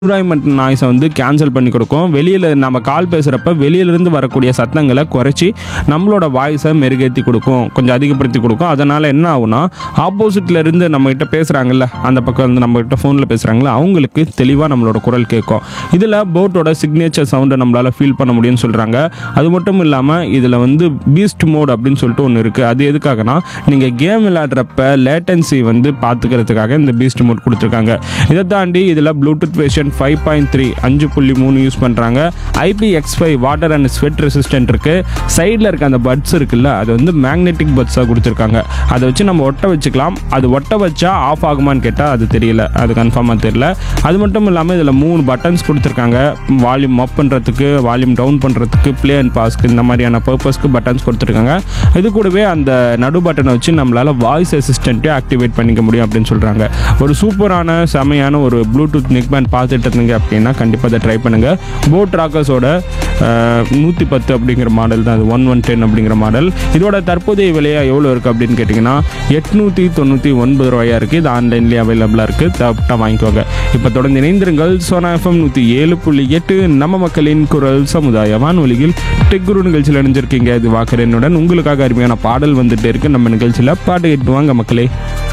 environment நாய்ஸை வந்து cancel பண்ணி கொடுக்கும் வெளியில் நம்ம கால் பேசுகிறப்ப வெளியிலேருந்து வரக்கூடிய சத்தங்களை குறைச்சி நம்மளோட வாய்ஸை மெருகேற்றி கொடுக்கும் கொஞ்சம் அதிகப்படுத்தி கொடுக்கும் அதனால் என்ன ஆகும்னா ஆப்போசிட்ல இருந்து நம்மகிட்ட பேசுகிறாங்கல்ல அந்த பக்கம் வந்து நம்மகிட்ட ஃபோனில் பேசுகிறாங்களா அவங்களுக்கு தெளிவாக நம்மளோட குரல் கேட்கும் இதில் போட்டோட சிக்னேச்சர் சவுண்டை நம்மளால் ஃபீல் பண்ண முடியும்னு சொல்கிறாங்க அது மட்டும் இல்லாமல் இதில் வந்து பீஸ்ட் மோட் அப்படின்னு சொல்லிட்டு ஒன்று இருக்குது அது எதுக்காகனா நீங்கள் கேம் விளையாடுறப்ப லேட்டன்சி வந்து பார்த்துக்கிறதுக்காக இந்த பீஸ்ட் மோட் கொடுத்துருக்காங்க இதை தாண்டி இதில் Bluetooth version five point three அஞ்சு புள்ளி மூணு யூஸ் பண்ணுறாங்க IP X five water and sweat resistant இருக்குது சைடில் இருக்க அந்த பட்ஸ் இருக்குல்ல அது வந்து மேக்னெட்டிக் பட்ஸாக கொடுத்துருக்காங்க அதை வச்சு நம்ம ஒட்ட வச்சுக்கலாம் அது ஒட்ட வச்சா ஆஃப் ஆகுமான்னு கேட்டால் அது தெரியல அது கன்ஃபார்மாக தெரியல அது மட்டும் இல்லாமல் இதில் மூணு பட்டன்ஸ் கொடுத்துருக்காங்க வால்யூம் அப் பண்ணுறதுக்கு வால்யூம் டவுன் பண்ணுறதுக்கு ப்ளே அண்ட் பாஸ்க்கு இந்த மாதிரியான பர்பஸ்க்கு பட்டன்ஸ் கொடுத்துருக்காங்க இது கூடவே அந்த நடு பட்டனை வச்சு நம்மளால் வாய்ஸ் அசிஸ்டண்ட்டே ஆக்டிவேட் பண்ணிக்க முடியும் அப்படின்னு சொல்கிறாங்க ஒரு சூப்பரான செமையான ஒரு ப்ளூடூத் நெக் பேண்ட் பார்த்துட்டு இருந்தீங்க அப்படின்னா கண்டிப்பாக அதை ட்ரை பண்ணுங்கள் போட் ராக்கர்ஸோட நூற்றி பத்து அப்படிங்கிற மாடல் தான் அது ஒன் ஒன் டென் அப்படிங்கிற மாடல் இதோட தற்போதைய விலையாக எவ்வளோ இருக்குது அப்படின்னு கேட்டிங்கன்னா எட்நூற்றி தொண்ணூற்றி ஒன்பது ரூபாயா இருக்குது இது ஆன்லைன்லேயே அவைலபிளாக இருக்குது தேவைப்பட்டா வாங்கிக்கோங்க இப்போ தொடர்ந்து இணைந்திருங்கள் சோனா எஃப்எம் நூற்றி ஏழு புள்ளி எட்டு நம்ம மக்களின் குரல் சமுதாய வானொலியில் டெக் குரு நிகழ்ச்சியில் இணைஞ்சிருக்கீங்க இது வாக்கரனுடன் உங்களுக்காக அருமையான பாடல் வந்துட்டே இருக்கு நம்ம நிகழ்ச்சியில் பாட்டு கேட்டு வாங்க மக்களே